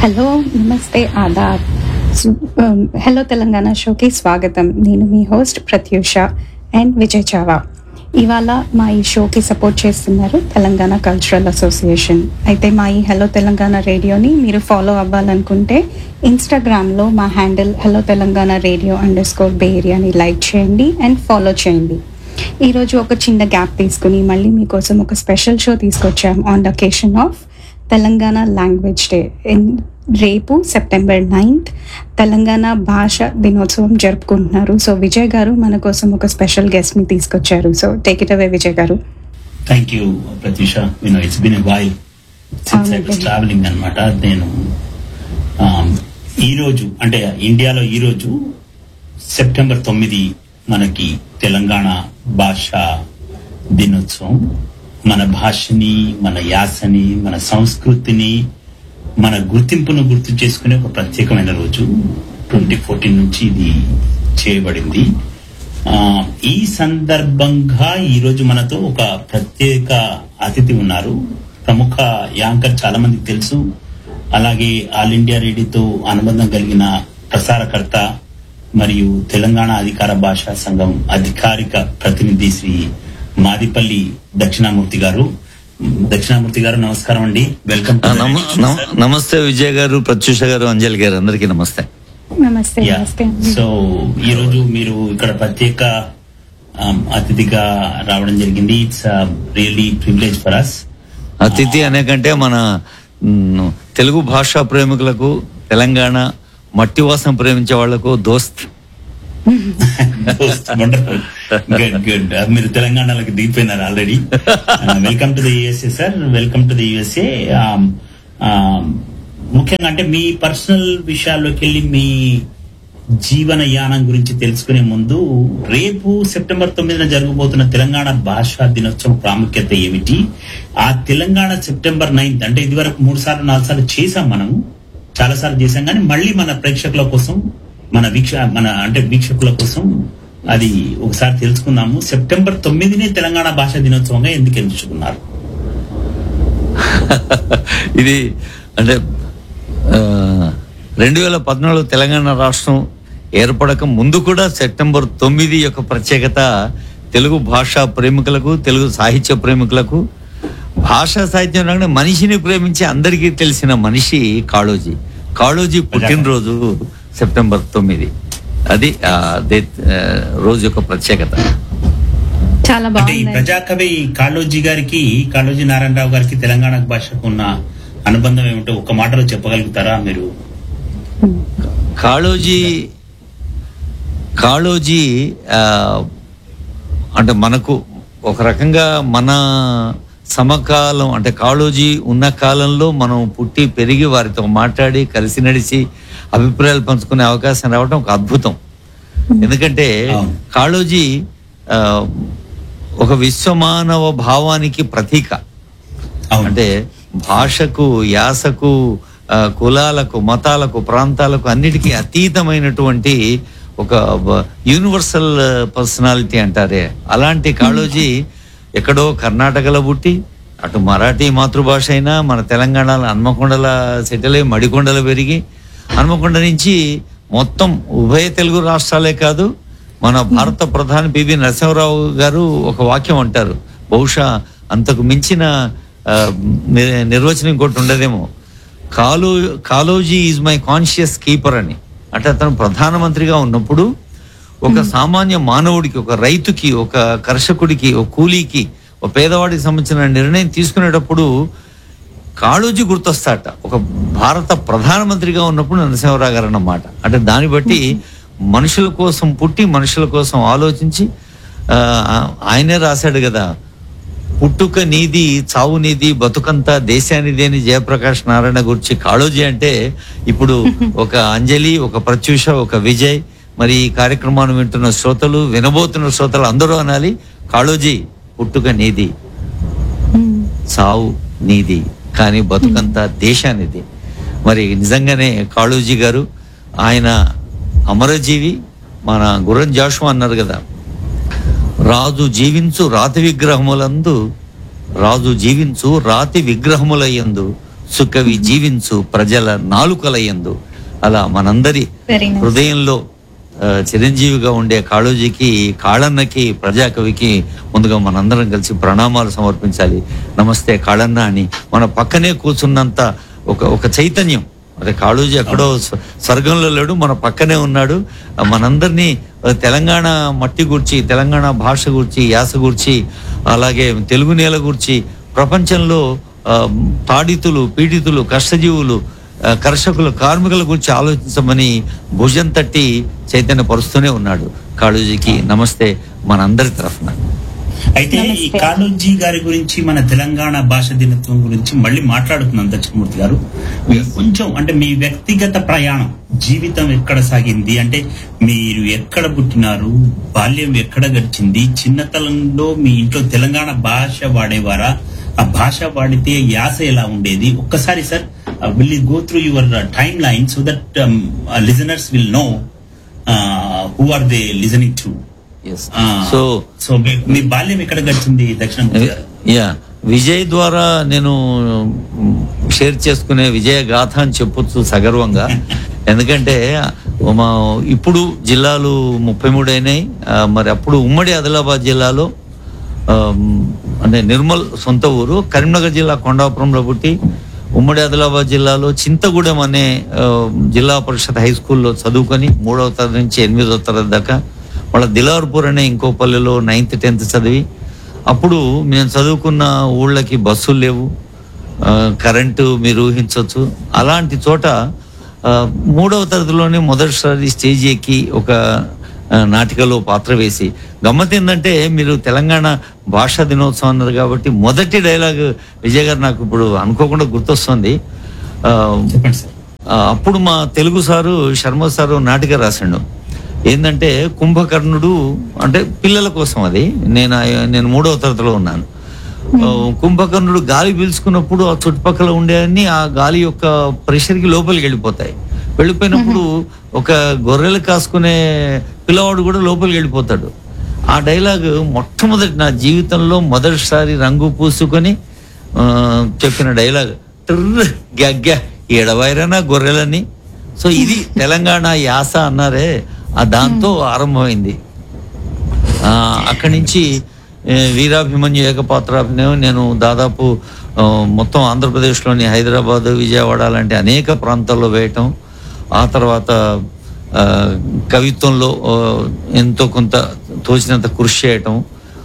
Hello నమస్తే ఆదాబ్ సు- um, hello Telangana షోకి స్వాగతం నేను మీ హోస్ట్ ప్రత్యూష అండ్ విజయ్ చావా ఇవాళ మా ఈ షోకి సపోర్ట్ చేస్తున్నారు తెలంగాణ కల్చరల్ అసోసియేషన్ అయితే మా ఈ హలో తెలంగాణ రేడియోని మీరు ఫాలో అవ్వాలనుకుంటే ఇన్స్టాగ్రామ్లో మా handle hello Telangana radio underscore bay ఏరియాని లైక్ చేయండి అండ్ ఫాలో చేయండి ఈరోజు ఒక చిన్న గ్యాప్ తీసుకుని మళ్ళీ మీకోసం ఒక స్పెషల్ షో తీసుకొచ్చాం on the occasion of Telangana language day ఇన్- రేపు సెప్టెంబర్ నైన్త్ తెలంగాణ భాష దినోత్సవం జరుపుకుంటున్నారు సో విజయ్ గారు మన కోసం ఒక స్పెషల్ గెస్ట్ ని తీసుకొచ్చారు so take it away Vijay గారు thank you Pratyusha you know it's been a while since I అవునండి. ట్రావెలింగ్ అనమాట నేను um, ఈ రోజు అంటే ఇండియాలో ఈ రోజు సెప్టెంబర్ తొమ్మిది మనకి తెలంగాణ భాష దినోత్సవం మన భాషని మన యాసని మన సంస్కృతిని మన గుర్తింపును గుర్తు చేసుకునే ఒక ప్రత్యేకమైన రోజు ట్వంటీ ఫోర్టీన్ నుంచి ఇది చేయబడింది ఆ, ఈ సందర్భంగా ఈ రోజు మనతో ఒక ప్రత్యేక అతిథి ఉన్నారు ప్రముఖ యాంకర్ చాలా మందికి తెలుసు అలాగే ఆల్ ఇండియా రేడియోతో అనుబంధం కలిగిన ప్రసారకర్త మరియు తెలంగాణ అధికార భాషా సంఘం అధికారిక ప్రతినిధి శ్రీ మాదిపల్లి దక్షిణామూర్తి గారు దక్షిణామూర్తి గారు నమస్కారం అండి వెల్కమ్ ఆ, నమ- నమ- నమస్తే విజయ్ గారు ప్రత్యూష గారు అంజలి గారు అందరికీ నమస్తే నమస్తే నమస్తే అండి. సో ఈ రోజు మీరు ఇక్కడ ప్రత్యేక um, అతిథిగా రావడం జరిగింది it's really privilege for us అతిథి అనే కంటే మన మ్, తెలుగు భాషా ప్రేమికులకు తెలంగాణ మట్టి వాసన ప్రేమించే వాళ్లకు దోస్త్ వండర్ఫుల్ గుడ్ గుడ్ మీరు తెలంగాణలోకి దిగిపోయినారు already welcome to the USA sir welcome to the USA ముఖ్యంగా అంటే మీ పర్సనల్ విషయాల్లోకి వెళ్ళి మీ జీవన యానం గురించి తెలుసుకునే ముందు రేపు సెప్టెంబర్ తొమ్మిదిన జరగబోతున్న తెలంగాణ భాషా దినోత్సవం ప్రాముఖ్యత ఏమిటి ఆ తెలంగాణ సెప్టెంబర్ నైన్త్ అంటే ఇదివరకు మూడు సార్లు నాలుగు సార్లు చేసాం మనము చాలా సార్లు చేసాం కానీ మళ్ళీ మన ప్రేక్షకుల కోసం మన వీక్ష మన అంటే వీక్షకుల కోసం అది ఒకసారి తెలుసుకుందాము సెప్టెంబర్ తొమ్మిదినే తెలంగాణ భాషా దినోత్సవంగా ఎందుకు ఎంచుకున్నారు ఇది అంటే రెండు వేల పద్నాలుగు తెలంగాణ రాష్ట్రం ఏర్పడక ముందు కూడా సెప్టెంబర్ తొమ్మిది యొక్క ప్రత్యేకత తెలుగు భాషా ప్రేమికులకు తెలుగు సాహిత్య ప్రేమికులకు భాషా సాహిత్యం అనగానే మనిషిని ప్రేమించి అందరికీ తెలిసిన మనిషి కాళోజీ కాళోజీ పుట్టినరోజు సెప్టెంబర్ తొమ్మిది అది ఆ దే- ఆ, రోజు యొక్క ప్రత్యేకత చాలా అంటే ఈ బాగుంది ప్రజాకవి కాళోజీ గారికి కాళోజీ నారాయణరావు గారికి తెలంగాణ భాషకు ఉన్న అనుబంధం ఏమిటో ఒక మాటలో చెప్పగలుగుతారా మీరు కాళోజీ కాళోజీ ఆ, అంటే మనకు ఒక రకంగా మన సమకాలం అంటే కాళోజీ ఉన్న కాలంలో మనం పుట్టి పెరిగి వారితో మాట్లాడి కలిసి నడిచి అభిప్రాయాలు పంచుకునే అవకాశం రావడం ఒక అద్భుతం ఎందుకంటే అవును. కాళోజీ ఆ, ఒక విశ్వమానవ భావానికి ప్రతీక అవును అంటే భాషకు యాసకు ఆ, కులాలకు మతాలకు ప్రాంతాలకు అన్నిటికీ అతీతమైనటువంటి ఒక యూనివర్సల్ పర్సనాలిటీ అంటారే అలాంటి కాళోజీ ఎక్కడో కర్ణాటకలో పుట్టి అటు మరాఠీ మాతృభాష అయినా మన తెలంగాణలో హన్మకొండల సెటిల్ అయి మడికొండలో పెరిగి హన్మకొండ నుంచి మొత్తం ఉభయ తెలుగు రాష్ట్రాలే కాదు మన భారత ప్రధాని పివి నరసింహరావు గారు ఒక వాక్యం అంటారు బహుశా అంతకు మించిన ఆ, ని- నిర్వచనం ఇంకోటి ఉండదేమో కాలో Kaloji is my conscious keeper అని అంటే అతను ప్రధానమంత్రిగా ఉన్నప్పుడు ఒక సామాన్య మానవుడికి ఒక రైతుకి ఒక కర్షకుడికి ఒక కూలీకి ఒక పేదవాడికి సంబంధించిన నిర్ణయం తీసుకునేటప్పుడు కాళోజీ గుర్తొస్తాట ఒక భారత ప్రధానమంత్రిగా ఉన్నప్పుడు నరసింహరావు గారు అన్నమాట అంటే దాన్ని బట్టి మనుషుల కోసం పుట్టి మనుషుల కోసం ఆలోచించి ఆ, ఆయనే రాశాడు కదా పుట్టుక నీది చావు నీది బతుకంతా దేశానిది అని జయప్రకాష్ నారాయణ గురించి కాళోజీ అంటే ఇప్పుడు ఒక అంజలి ఒక ప్రత్యూష ఒక విజయ్ మరి ఈ కార్యక్రమాన్ని వింటున్న శ్రోతలు వినబోతున్న శ్రోతలు అందరూ అనాలి కాళోజీ పుట్టుక నీది సావు నీది కానీ బతుకంతా దేశానిది మరి నిజంగానే కాళోజీ గారు ఆయన అమరజీవి మన గుర్రం జాషువా అన్నారు కదా రాజు జీవించు రాతి విగ్రహములందు రాజు జీవించు రాతి విగ్రహములయ్యందు సుకవి జీవించు ప్రజల నాలుకలయందు అలా మనందరి వెరీ నైస్ హృదయంలో ఆ, చిరంజీవిగా ఉండే కాళోజీకి కాళన్నకి ప్రజాకవికి ముందుగా మనందరం కలిసి ప్రణామాలు సమర్పించాలి నమస్తే కాళన్న అని మన పక్కనే కూర్చున్నంత ఒక ఒక చైతన్యం అదే కాళోజీ ఎక్కడో స్వ- స్వర్గంలో లేడు మన పక్కనే ఉన్నాడు ఆ, మనందరినీ ఆ, తెలంగాణ మట్టి గురించి తెలంగాణ భాష గురించి యాస గురించి అలాగే తెలుగు నేల గురించి ప్రపంచంలో ఆ, తాడితులు పీడితులు కష్టజీవులు ఆ, కర్షకులు కార్మికుల గురించి ఆలోచించమని భుజం తట్టి చైతన్యపరుస్తూనే ఉన్నాడు కాళోజీకి నమస్తే మనందరి తరఫున అయితే ఈ నమస్తే. కాళోజీ గారి గురించి మన తెలంగాణ భాష దినత్వం గురించి మళ్ళీ మాట్లాడుతున్నాం దక్షిణమూర్తి గారు కొంచెం అంటే మీ వ్యక్తిగత ప్రయాణం జీవితం ఎక్కడ సాగింది అంటే మీరు ఎక్కడ పుట్టినారు బాల్యం ఎక్కడ గడిచింది చిన్నతనంలో మీ ఇంట్లో తెలంగాణ భాష వాడేవారా ఆ భాష వాడితే యాస ఎలా ఉండేది ఒక్కసారి sir will go through your timeline so that listeners will know who are they listening to so so మీ- మీ బాల్యం ఎక్కడ గడిచింది దక్షిణమూర్తి గారు యా విజయ్ ద్వారా నేను మ్, షేర్ చేసుకునే విజయ గాథ అని చెప్పొచ్చు సగర్వంగా ఎందుకంటే మా ఇప్పుడు జిల్లాలు ముప్పై మూడు అయినాయి ఆ, మరి అప్పుడు ఉమ్మడి ఆదిలాబాద్ జిల్లాలో ఆ, మ్, అంటే నిర్మల్ సొంత ఊరు కరీంనగర్ జిల్లా కొండాపురంలో పుట్టి ఉమ్మడి ఆదిలాబాద్ జిల్లాలో చింతగూడెం అనే ఆ, జిల్లా పరిషత్ హై స్కూల్లో చదువుకొని మూడవ తరగతి నుంచి ఎనిమిదవ తరగతి దాకా వాళ్ళ దిలార్పూర్ అనే ఇంకో పల్లెలో నైన్త్ టెన్త్ చదివి అప్పుడు మేము చదువుకున్న ఊళ్ళకి బస్సులు లేవు ఆ, కరెంటు మీరు ఊహించవచ్చు అలాంటి చోట ఆ, మూడవ తరగతిలోనే మొదటిసారి స్టేజ్ ఎక్కి ఒక ఆ, నాటికలో పాత్ర వేసి గమ్మత్ ఏంటంటే మీరు తెలంగాణ భాషా దినోత్సవం అన్నారు కాబట్టి మొదటి డైలాగ్ విజయ్ గారు నాకు ఇప్పుడు అనుకోకుండా గుర్తొస్తుంది ఆ, చెప్పండి సార్ ఆ, అప్పుడు మా తెలుగు సారు శర్మ సారు నాటిక రాసిండు ఏంటంటే కుంభకర్ణుడు అంటే పిల్లల కోసం అది నేను ఆ- నేను మూడవ తరగతిలో ఉన్నాను ఆ, కుంభకర్ణుడు గాలి పీల్చుకున్నప్పుడు ఆ చుట్టుపక్కల ఉండేవన్నీ ఆ గాలి యొక్క ప్రెషర్కి లోపలికి వెళ్ళిపోతాయి వెళ్ళిపోయినప్పుడు ఒక గొర్రెలు కాసుకునే పిల్లవాడు కూడా లోపలికి వెళ్ళిపోతాడు ఆ డైలాగ్ మొట్టమొదటి నా జీవితంలో మొదటిసారి రంగు పూసుకొని ఆ, చెప్పిన డైలాగ్ ట్రర్ గ్యగ్య ఎడవైరనా గొర్రెలని సో ఇది తెలంగాణ యాస అన్నారే ఆ దాంతో ఆరంభమైంది ఆ, అక్కడి నుంచి ఏ, వీరాభిమన్యు ఏకపాత్రాభినయం నేను దాదాపు ఆ, మొత్తం ఆంధ్రప్రదేశ్లోని హైదరాబాద్ విజయవాడ లాంటి అనేక ప్రాంతాల్లో వేయటం ఆ తర్వాత ఆ, కవిత్వంలో ఆ, ఎంతో కొంత తోచినంత కృషి చేయటం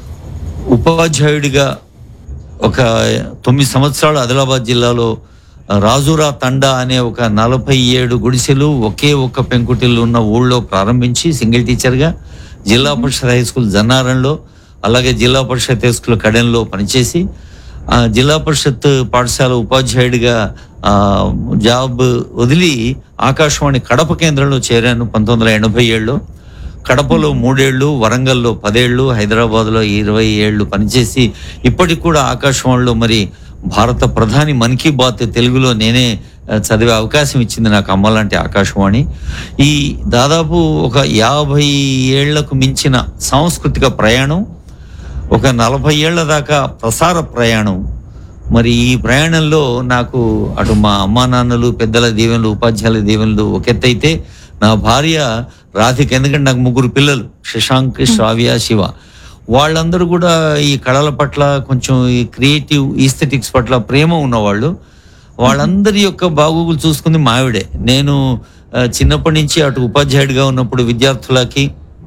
ఉపాధ్యాయుడిగా ఒక తొమ్మిది సంవత్సరాలు ఆదిలాబాద్ జిల్లాలో రాజురా తండా అనే ఒక నలభై ఏడు గుడిసెలు ఒకే ఒక్క పెంకుటిల్లు ఉన్న ఊళ్ళో ప్రారంభించి సింగిల్ టీచర్గా జిల్లా పరిషత్ హై స్కూల్ జన్నారంలో అలాగే జిల్లా పరిషత్ హై స్కూల్ కడెన్లో పనిచేసి ఆ జిల్లా పరిషత్ పాఠశాల ఉపాధ్యాయుడిగా ఆ, జాబ్ వదిలి ఆకాశవాణి కడప కేంద్రంలో చేరాను పంతొమ్మిది వందల ఎనభై ఏడులో కడపలో మూడేళ్లు వరంగల్లో పదేళ్లు హైదరాబాద్లో ఇరవై ఏళ్ళు పనిచేసి ఇప్పటికి కూడా ఆకాశవాణిలో మరి భారత ప్రధాని మన్ కీ బాత్ తెలుగులో నేనే ఆ, చదివే అవకాశం ఇచ్చింది నాకు అమ్మ లాంటి ఆకాశవాణి ఈ దాదాపు ఒక యాభై ఏళ్లకు మించిన సాంస్కృతిక ప్రయాణం ఒక నలభై ఏళ్ల దాకా ప్రసార ప్రయాణం మరి ఈ ప్రయాణంలో నాకు అటు మా అమ్మా నాన్నలు పెద్దల దీవెనలు ఉపాధ్యాయుల దీవెనలు ఒక ఎత్తైతే నా భార్య రాధిక ఎందుకంటే నాకు ముగ్గురు పిల్లలు శశాంక్ శ్రావ్య శివ వాళ్ళందరూ కూడా ఈ కళల పట్ల కొంచెం ఈ క్రియేటివ్ ఈస్థెటిక్స్ పట్ల ప్రేమ ఉన్నవాళ్ళు వాళ్ళందరి యొక్క బాగోగులు చూసుకుంది మావిడే నేను ఆ, చిన్నప్పటి నుంచి అటు ఉపాధ్యాయుడిగా ఉన్నప్పుడు విద్యార్థులకి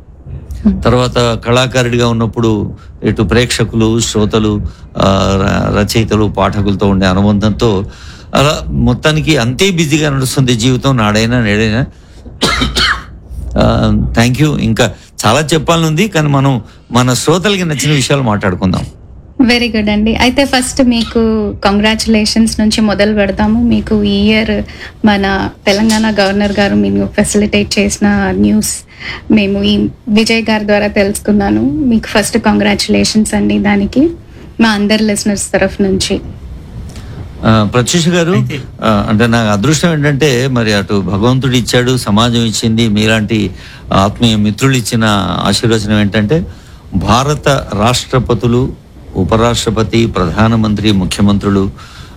తర్వాత కళాకారుడిగా ఉన్నప్పుడు ఇటు ప్రేక్షకులు శ్రోతలు ఆ, ర- రచయితలు పాఠకులతో ఉండే అనుబంధంతో అలా మొత్తానికి అంతే బిజీగా నడుస్తుంది జీవితం నాడైనా నేడైనా థ్యాంక్ యూ ఇంకా చాలా చెప్పాలనుంది కానీ మనం మన శ్రోతలకి నచ్చిన విషయాలు మాట్లాడుకుందాం వెరీ గుడ్ అండి అయితే ఫస్ట్ మీకు కంగ్రాచులేషన్స్ నుంచి మొదలు పెడతాము మీకు ఈ ఇయర్ మన తెలంగాణ గవర్నర్ గారు మీరు ఫెసిలిటేట్ చేసిన న్యూస్ మేము ఈ విజయ్ గారి ద్వారా తెలుసుకున్నాను మీకు ఫస్ట్ కంగ్రాచులేషన్స్ అండి దానికి మా అందరి లిసనర్స్ తరఫు నుంచి ఆ, ప్రత్యూష గారు ఆ, అంటే నాకు అదృష్టం ఏంటంటే మరి అటు భగవంతుడు ఇచ్చాడు సమాజం ఇచ్చింది మీలాంటి ఆత్మీయ మిత్రులు ఇచ్చిన ఆశీర్వచనం ఏంటంటే భారత రాష్ట్రపతులు ఉపరాష్ట్రపతి ప్రధానమంత్రి ముఖ్యమంత్రులు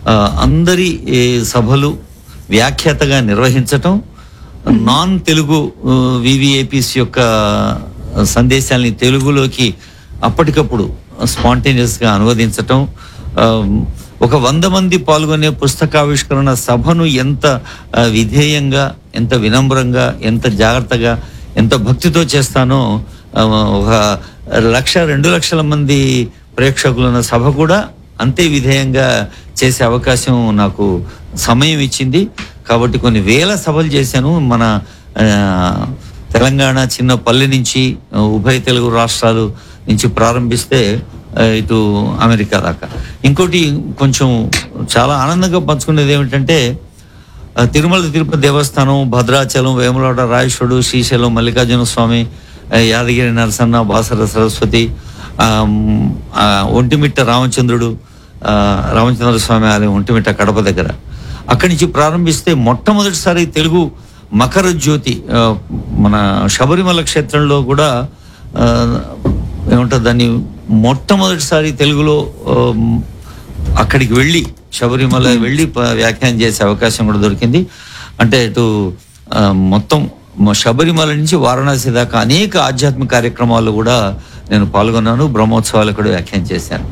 ఆ, అందరి ఏ, సభలు వ్యాఖ్యాతగా నిర్వహించటం నాన్ తెలుగు వివిఏపీస్ యొక్క సందేశాల్ని తెలుగులోకి అప్పటికప్పుడు స్పాంటేనియస్ గా అనువదించటం ఆ, ఒక వంద మంది పాల్గొనే పుస్తకావిష్కరణ సభను ఎంత ఆ, విధేయంగా ఎంత వినమ్రంగా ఎంత జాగ్రత్తగా ఎంత భక్తితో చేస్తానో ఆ, ఒక లక్ష రెండు లక్షల మంది ప్రేక్షకులున్న సభ కూడా అంతే విధేయంగా చేసే అవకాశం నాకు సమయం ఇచ్చింది కాబట్టి కొన్ని వేల సభలు చేశాను మన ఆ, తెలంగాణ చిన్న పల్లె నుంచి ఆ, ఉభయ తెలుగు రాష్ట్రాలు నుంచి ప్రారంభిస్తే ఆ, ఇటు అమెరికా దాకా ఇంకోటి కొంచెం చాలా ఆనందంగా పంచుకునేది ఏమిటంటే ఆ, తిరుమల తిరుపతి దేవస్థానం భద్రాచలం వేములవాడ రాయేశ్వరుడు శ్రీశైలం మల్లికార్జున స్వామి ఆ, యాదగిరి నరసన్న బాసర సరస్వతి ఆ, మ్, ఆ, ఒంటిమిట్ట రామచంద్రుడు ఆ, రామచంద్ర స్వామి ఆలయం ఒంటిమిట్ట కడప దగ్గర అక్కడి నుంచి ప్రారంభిస్తే మొట్టమొదటిసారి తెలుగు మకర జ్యోతి ఆ, మన శబరిమల క్షేత్రంలో కూడా ఆ, ఏమంటారు దాన్ని మొట్టమొదటిసారి తెలుగులో ఆ, అక్కడికి వెళ్ళి శబరిమల వెళ్ళి ప- వ్యాఖ్యానం చేసే అవకాశం కూడా దొరికింది అంటే ఇటు ఆ, మొత్తం మ- శబరిమల నుంచి వారణాసి దాకా అనేక ఆధ్యాత్మిక కార్యక్రమాల్లో కూడా నేను పాల్గొన్నాను బ్రహ్మోత్సవాలు కూడా వ్యాఖ్యానం చేశాను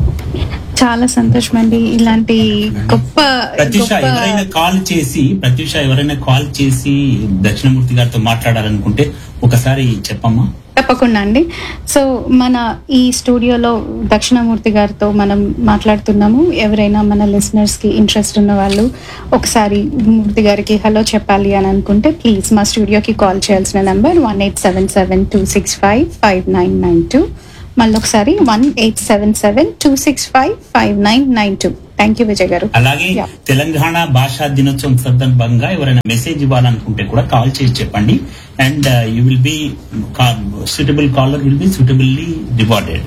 చాలా సంతోషం అండి ఇలాంటి గొప్ప ప్రత్యూష గొప్ప ఎవరైనా కాల్ చేసి ప్రత్యూష ఎవరైనా కాల్ చేసి దక్షిణమూర్తి గారితో మాట్లాడాలనుకుంటే ఒకసారి చెప్పమ్మా తప్పకుండా అండి సో మన ఈ స్టూడియోలో దక్షిణామూర్తి గారితో మనం మాట్లాడుతున్నాము ఎవరైనా మన లిసనర్స్ కి ఇంట్రెస్ట్ ఉన్న వాళ్ళు ఒకసారి మూర్తి గారికి హలో చెప్పాలి అని అనుకుంటే ప్లీజ్ మా స్టూడియోకి కాల్ చేయాల్సిన number one eight seven seven two six five five nine nine two మళ్ళీ ఒకసారి one eight seven seven two six five five nine nine two thank you Vijay గారు అలాగే Yeah. తెలంగాణ భాషా దినోత్సవం సందర్భంగా ఎవరైనా మెసేజ్ ఇవ్వాలనుకుంటే కూడా కాల్ చేసి చెప్పండి and you will be suitable caller will be suitably rewarded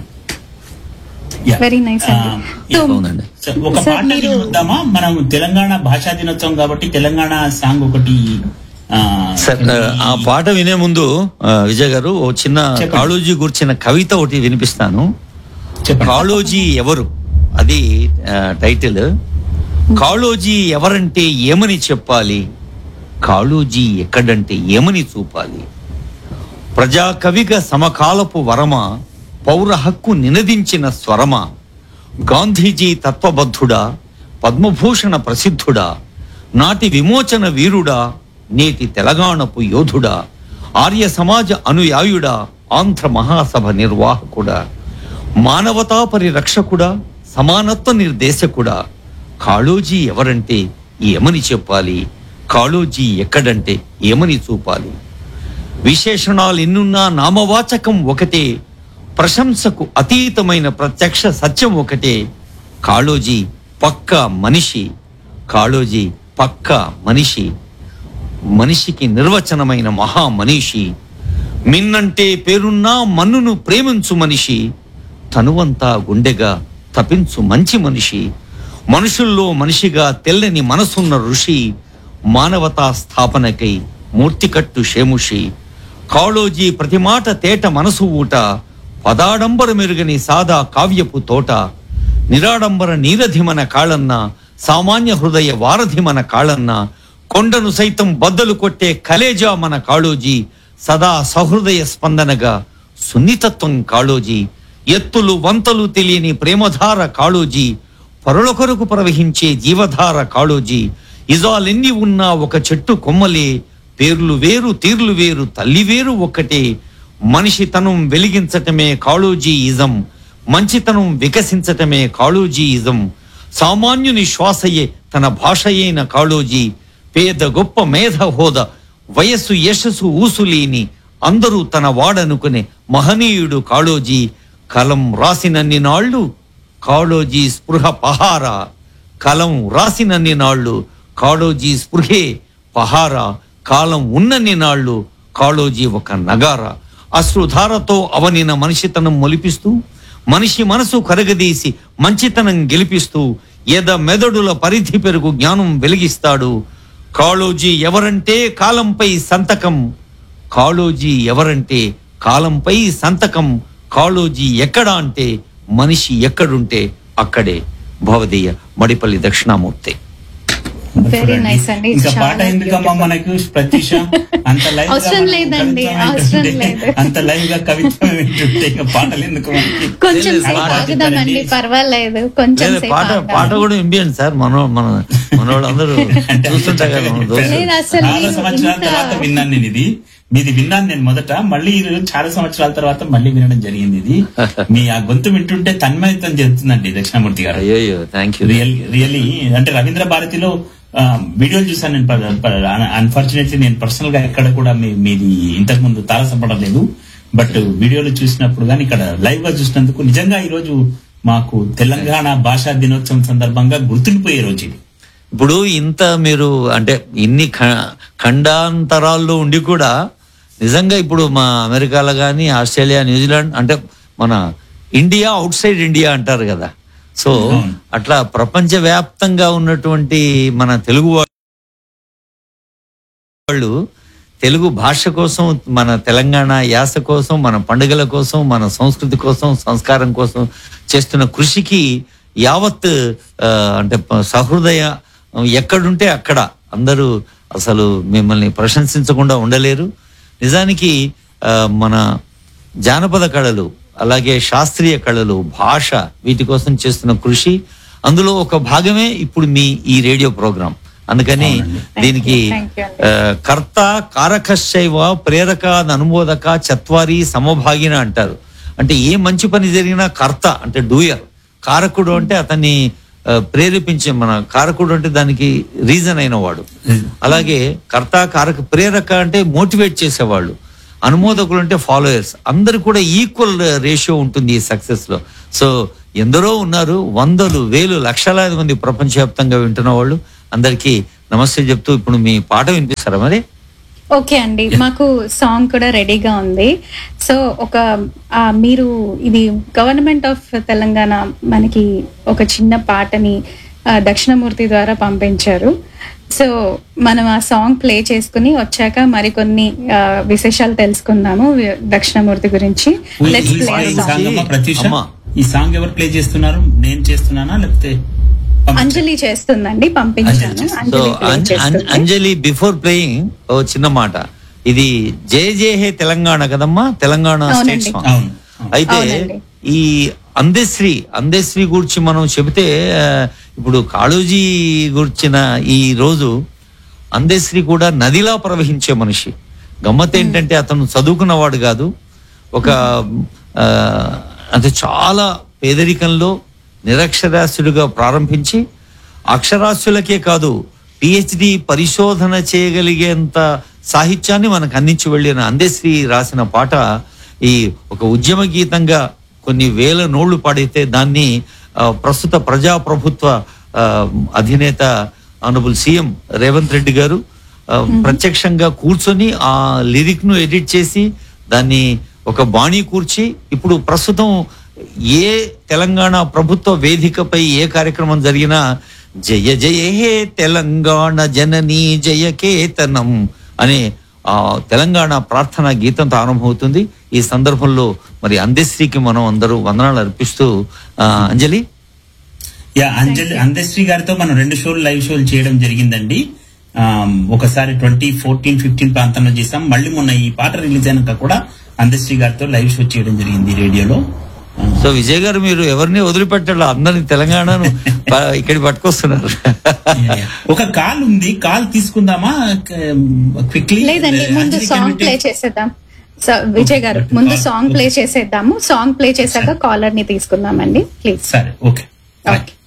very nice అండి సో అవునండి ఒక Sir, పాట మీరు- వినుద్దామా మనం తెలంగాణ భాషా దినోత్సవం కాబట్టి తెలంగాణ సాంగ్ ఒకటి ఆ, సార్ ఆ పాట వినే ముందు ఆ, విజయ్ గారు ఓ చిన్న చెప్పండి. కాళోజీ గురించిన కవిత ఒకటి వినిపిస్తాను చెప్పండి కాళోజీ ఎవరు అది ఆ, టైటిల్ కాళోజీ ఎవరంటే ఏమని చెప్పాలి కాళోజీ ఎక్కడంటే ఏమని చూపాలి ప్రజా కవిగా సమకాలపు వరమ పౌర హక్కు నినదించిన స్వరమ గాంధీజీ తత్వబద్ధుడా పద్మభూషణ ప్రసిద్ధుడా నాటి విమోచన వీరుడా నేటి తెలంగాణపు యోధుడా ఆర్య సమాజ అనుయాయుడా ఆంధ్ర మహాసభ నిర్వాహకుడా మానవతా పరిరక్షకుడా సమానత్వ నిర్దేశకుడా కాళోజీ ఎవరంటే ఏమని చెప్పాలి కాళోజీ ఎక్కడంటే ఏమని చూపాలి విశేషణాలు ఎన్నున్నా నామవాచకం ఒకటే ప్రశంసకు అతీతమైన ప్రత్యక్ష సత్యం ఒకటే కాళోజీ పక్క మనిషి కాళోజీ పక్క మనిషి మనిషికి నిర్వచనమైన మహా మనీషి మిన్నంటే పేరున్నా మన్నును ప్రేమించు మనిషి తనువంతా గుండెగా తపించు మంచి మనిషి మనుషుల్లో మనిషిగా తెల్లని మనసున్న ఋషి మానవతా స్థాపనకై మూర్తికట్టు షేముషి కాళోజీ ప్రతి మాట తేట మనసు ఊట పదాడంబర మెరుగని సాదా కావ్యపు తోట నిరాడంబర నీరధిమన కాళన్న సామాన్య హృదయ వారధిమన కాళన్న కొండను సైతం బద్దలు కొట్టే కలేజా మన కాళోజీ సదా సహృదయ స్పందనగా సున్నితత్వం కాళోజీ ఎత్తులు వంతలు తెలియని ప్రేమధార కాళోజీ పరుల కొరకు ప్రవహించే జీవధార కాళోజీ ఇజాలెన్ని ఉన్నా ఒక చెట్టు కొమ్మలే పేర్లు వేరు తీర్లు వేరు తల్లి వేరు ఒక్కటే మనిషితనం వెలిగించటమే కాళోజీ ఇజం మంచితనం వికసించటమే కాళోజీ ఇజం సామాన్యుని శ్వాసయే తన భాషయైన కాళోజీ పేద గొప్ప మేధ హోద వయస్సు యశస్సు ఊసులేని అందరూ తన వాడనుకునే మహనీయుడు కాళోజీ కలం రాసినన్ని నాళ్ళు కాళోజీ స్పృహ పహార కలం రాసినన్ని నాళ్ళు కాళోజీ స్పృహే పహార కాలం ఉన్నన్ని నాళ్ళు కాళోజీ ఒక నగార అశ్రుధారతో అవనిన మనిషితనం మొలిపిస్తూ మనిషి మనసు కరగదీసి మంచితనం గెలిపిస్తూ ఎద మెదడుల పరిధి పెరుగు జ్ఞానం వెలిగిస్తాడు కాళోజీ ఎవరంటే కాలంపై సంతకం కాళోజీ ఎవరంటే కాలంపై సంతకం కాళోజీ ఎక్కడ అంటే మనిషి ఎక్కడుంటే అక్కడే భవదీయ మడిపల్లి దక్షిణామూర్తి Very nice అండి. ఇంకా చాలా పాట ఎందుకమ్మా beautiful. మనకు ప్రత్యూష అంత లైవ్ అవసరం లేదండి, అవసరం లేదు. అంత లైవ్ గా కవిత్వం వింటుంటే ఇంకా పాటలు ఎందుకు మనకి కొంచెం లేదు, సేపు పాట ఆగుదామండి చెప్పండి. పర్వాలేదు కొంచెం లేదా సేపు పాట ఆగుదాం. పాట కూడా ఇంపియండి సార్ మన మన మన వాళ్ళందరూ చూస్తుంటారు కదా మన దోస్తులు. లేదు, అసలు చాలా మీరు సంవత్సరాల ఇంత- తర్వాత విన్నాను నేను ఇది మీది విన్నాను నేను మొదట మళ్ళీ ఈ రోజు చాలా సంవత్సరాల తర్వాత మళ్ళీ వినడం జరిగింది ఇది మీ ఆ గొంతు వింటుంటే తన్మయత్వం చెప్తుందండి దక్షిణామూర్తి గారు అయ్యో థ్యాంక్ యూ రియల్ రియలీ అంటే రవీంద్ర భారతిలో ఆ, వీడియోలు చూసాను నేను అన్ఫార్చునేట్లీ నేను పర్సనల్ గా ఎక్కడ కూడా మీ- మీది ఇంతకు ముందు తారసపడలేదు బట్ వీడియోలు చూసినప్పుడు కానీ ఇక్కడ లైవ్ గా చూసినందుకు నిజంగా ఈ రోజు మాకు తెలంగాణ భాషా దినోత్సవం సందర్భంగా గుర్తుండిపోయే రోజు ఇది ఇప్పుడు ఇంత మీరు అంటే ఇన్ని ఖ- ఖండాంతరాల్లో ఉండి కూడా నిజంగా ఇప్పుడు మా అమెరికాలో కానీ ఆస్ట్రేలియా న్యూజిలాండ్ అంటే మన ఇండియా అవుట్ సైడ్ ఇండియా అంటారు కదా సో అవును. అట్లా ప్రపంచ వ్యాప్తంగా ఉన్నటువంటి మన తెలుగు వా- వాళ్ళు తెలుగు భాష కోసం మన తెలంగాణ యాస కోసం మన పండుగల కోసం మన సంస్కృతి కోసం సంస్కారం కోసం చేస్తున్న కృషికి యావత్ ఆ, అంటే ప- సహృదయ ఎక్కడుంటే అక్కడ అందరూ అసలు మిమ్మల్ని ప్రశంసించకుండా ఉండలేరు నిజానికి ఆ, మన జానపద కళలు అలాగే శాస్త్రీయ కళలు భాష వీటి కోసం చేస్తున్న కృషి అందులో ఒక భాగమే ఇప్పుడు మీ ఈ రేడియో ప్రోగ్రాం అందుకని దీనికి Thank you. ఆ, కర్త కారకశైవ ప్రేరక అనుమోదక చత్వారి సమభాగిన అంటారు అంటే ఏ మంచి పని జరిగినా కర్త అంటే డూయర్ కారకుడు అంటే అతన్ని ఆ, ప్రేరేపించే మన కారకుడు అంటే దానికి రీజన్ అయిన వాడు అలాగే కర్త కారక ప్రేరక అంటే మోటివేట్ చేసేవాళ్ళు అనుమోదకులు అంటే ఫాలోయర్స్ అందరు కూడా ఈక్వల్ రేషియో ఉంటుంది ఈ సక్సెస్ లో సో ఎందరో ఉన్నారు వందలు వేలు లక్షలాది మంది ప్రపంచవ్యాప్తంగా వింటున్న వాళ్ళు అందరికీ నమస్తే చెప్తూ ఇప్పుడు మీ పాట వినిపిస్తారా మరి ఓకే అండి మాకు సాంగ్ కూడా రెడీగా ఉంది సో ఒక ఆ, మీరు ఇది గవర్నమెంట్ ఆఫ్ తెలంగాణ మనకి ఒక చిన్న పాటని ఆ, దక్షిణమూర్తి ద్వారా పంపించారు సో మనం ఆ సాంగ్ ప్లే చేసుకుని వచ్చాక మరికొన్ని ఆ, విశేషాలు తెలుసుకుందాము వి- దక్షిణమూర్తి గురించి ఈ- లెట్స్ ఈ ప్లే ఈ సాంగ్ సాంగ్ అమ్మా ప్రత్యూష అమ్మా. ఈ సాంగ్ ఎవరు ప్లే చేస్తున్నారు నేను చేస్తున్నానా లేకపోతే పంపించారా? అంజలి చేస్తుందండి పంపించాను అంజలి సో అంజలి play చేస్తుంది. అంజలి బిఫోర్ ప్లేయింగ్ ఓ చిన్న మాట ఇది జయ జయ హే తెలంగాణ కదమ్మా తెలంగాణ స్టేట్ అవునండి. సాంగ్ అవును అవును. అయితే అవునండి. ఈ అందశ్రీ అందశ్రీ గురించి మనం చెబితే ఆ, ఇప్పుడు కాళోజీ గురించిన ఈ రోజు అందశ్రీ కూడా నదిలా ప్రవహించే మనిషి గమ్మత్ ఏంటంటే అతను చదువుకున్నవాడు కాదు ఒక ఆ, అంటే చాలా పేదరికంలో నిరక్షరాస్యుడిగా ప్రారంభించి అక్షరాస్యులకే కాదు పిహెచ్డి పరిశోధన చేయగలిగేంత సాహిత్యాన్ని మనకు అందించి వెళ్ళిన అందశ్రీ రాసిన పాట ఈ ఒక ఉద్యమ గీతంగా కొన్ని వేల నోళ్లు పాడైతే దాన్ని ఆ, ప్రస్తుత ప్రజాప్రభుత్వ ఆ, అధినేత ఆనబుల్ సీఎం రేవంత్ రెడ్డి గారు ఆ, ప్రత్యక్షంగా కూర్చొని ఆ లిరిక్ ను ఎడిట్ చేసి దాన్ని ఒక బాణీ కూర్చి ఇప్పుడు ప్రస్తుతం ఏ తెలంగాణ ప్రభుత్వ వేదికపై ఏ కార్యక్రమం జరిగినా జయ జయ హే తెలంగాణ జననీ జయ కేతనం అనే ఆ తెలంగాణ ప్రార్థన గీతంతో ఆరంభమవుతుంది ఈ సందర్భంలో మరి అందశ్రీకి మనం అందరూ వందనాలు అర్పిస్తూ ఆ, అంజలి యా అంజలి అందశ్రీ గారితో మనం రెండు షోలు లైవ్ షోలు చేయడం జరిగిందండి ఆమ్, ఒకసారి ట్వంటీ ఫోర్టీన్ ఫిఫ్టీన్ ప్రాంతంలో చేసాం మళ్ళీ మొన్న ఈ పాట రిలీజ్ అయినాక కూడా అందశ్రీ గారితో లైవ్ షో చేయడం జరిగింది రేడియోలో ఆ, సో విజయ్ గారు మీరు ఎవరిని వదిలిపెట్టారు అందరిని తెలంగాణను ప- ఇక్కడికి పట్టుకొస్తున్నారు ఒక కాల్ ఉంది కాల్ తీసుకుందామా క్విక్లీ లేదండి ముందు సాంగ్ ప్లే చేసేద్దాం సో విజయ్ గారు Okay, ముందు okay. సాంగ్ ప్లే చేసేద్దాము సాంగ్ ప్లే చేశాక కాలర్ ని తీసుకుందామండి ప్లీజ్ సరే ఓకే ఓకే